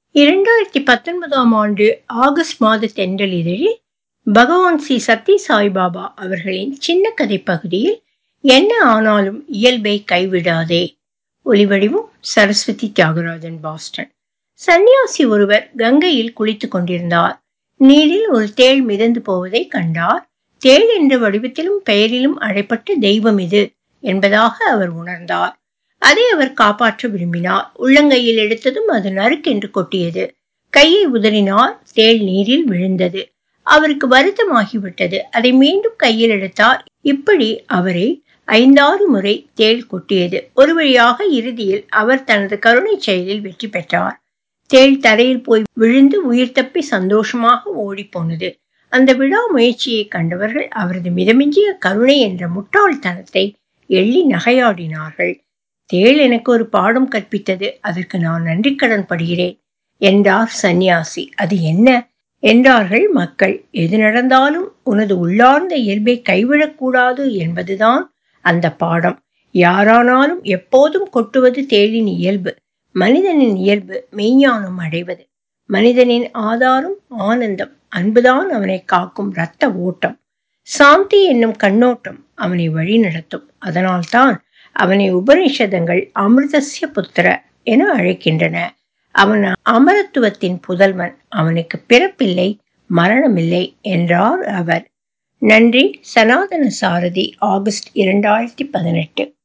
இரண்டாயிரத்தி பத்தொன்பதாம் ஆண்டு ஆகஸ்ட் மாத தென்றல் இதழில் பகவான் ஸ்ரீ சத்ய சாய்பாபா அவர்களின் சின்ன கதை பகுதியில் என்ன ஆனாலும் இயல்பை கைவிடாதே ஒலிவடிவும் சரஸ்வதி தியாகராஜன் பாஸ்டன் சந்நியாசி ஒருவர் கங்கையில் குளித்துக் கொண்டிருந்தார் நீரில் ஒரு தேள் மிதந்து போவதை கண்டார் தேள் என்ற வடிவத்திலும் பெயரிலும் அழைப்பட்ட தெய்வம் இது என்பதாக அவர் உணர்ந்தார் அதை அவர் காப்பாற்ற விரும்பினார் உள்ளங்கையில் எடுத்ததும் அது நறுக்கென்று கொட்டியது கையை உதறினார் தேள் நீரில் விழுந்தது அவருக்கு வருத்தமாகிவிட்டது அதை மீண்டும் கையில் எடுத்தார் இப்படி அவரை ஐந்தாறு முறை தேள் கொட்டியது ஒரு வழியாக இறுதியில் அவர் தனது கருணை செயலில் வெற்றி பெற்றார் தேள் தரையில் போய் விழுந்து உயிர் தப்பி சந்தோஷமாக ஓடி போனது அந்த விழா முயற்சியை கண்டவர்கள் அவரது மிதமிஞ்சிய கருணை என்ற முட்டாள்தனத்தை எள்ளி நகையாடினார்கள் தேள் எனக்கு ஒரு பாடம் கற்பித்தது அதற்கு நான் நன்றி கடன் படுகிறேன் என்றார் சந்நியாசி அது என்ன என்றார்கள் மக்கள் எது நடந்தாலும் உனது உள்ளார்ந்த இயல்பை கைவிடக்கூடாது என்பதுதான் அந்த பாடம் யாரானாலும் எப்போதும் கொட்டுவது தேளின் இயல்பு மனிதனின் இயல்பு மெய்ஞானம் அடைவது மனிதனின் ஆதாரம் ஆனந்தம் அன்புதான் அவனை காக்கும் இரத்த ஓட்டம் சாந்தி என்னும் கண்ணோட்டம் அவனை வழி நடத்தும் அதனால்தான் அவனை உபனிஷதங்கள் அமிர்தசிய புத்திர என அழைக்கின்றன அவன் அமரத்துவத்தின் புதல்வன் அவனுக்கு பிறப்பில்லை மரணமில்லை என்றார் அவர் நன்றி சனாதன சாரதி ஆகஸ்ட் இரண்டாயிரத்தி பதினெட்டு